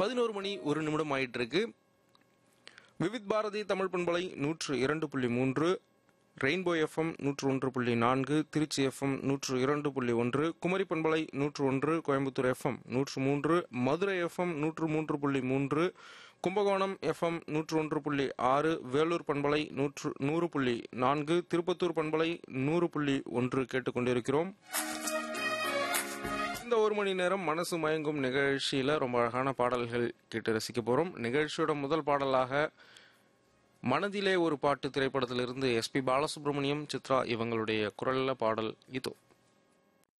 பதினோரு மணி ஒரு நிமிடம் ஆயிட்டு இருக்கு விவித் பாரதி தமிழ் பண்பலை நூற்று இரண்டு புள்ளி மூன்று ரெயின்போ எஃப்எம் நூற்று ஒன்று புள்ளி நான்கு திருச்சி எஃப்எம் நூற்று இரண்டு புள்ளி ஒன்று குமரி பண்பலை நூற்று ஒன்று கோயம்புத்தூர் எஃப்எம் நூற்று மூன்று மதுரை எஃப்எம் நூற்று மூன்று புள்ளி மூன்று கும்பகோணம் எஃப்எம் நூற்று ஒன்று புள்ளி ஆறு வேலூர் பண்பலை நூற்று நூறு புள்ளி நான்கு திருப்பத்தூர் பண்பலை நூறு புள்ளி ஒன்று கேட்டுக்கொண்டிருக்கிறோம் இந்த ஒரு மணி நேரம் மனசு மயங்கும் நிகழ்ச்சியில ரொம்ப அழகான பாடல்கள் கேட்டு ரசிக்க போறோம் நிகழ்ச்சியோட முதல் பாடலாக மனதிலே ஒரு பாட்டு திரைப்படத்திலிருந்து எஸ்பி பாலசுப்ரமணியம் சித்ரா இவங்களுடைய குரல்ல பாடல் இதோ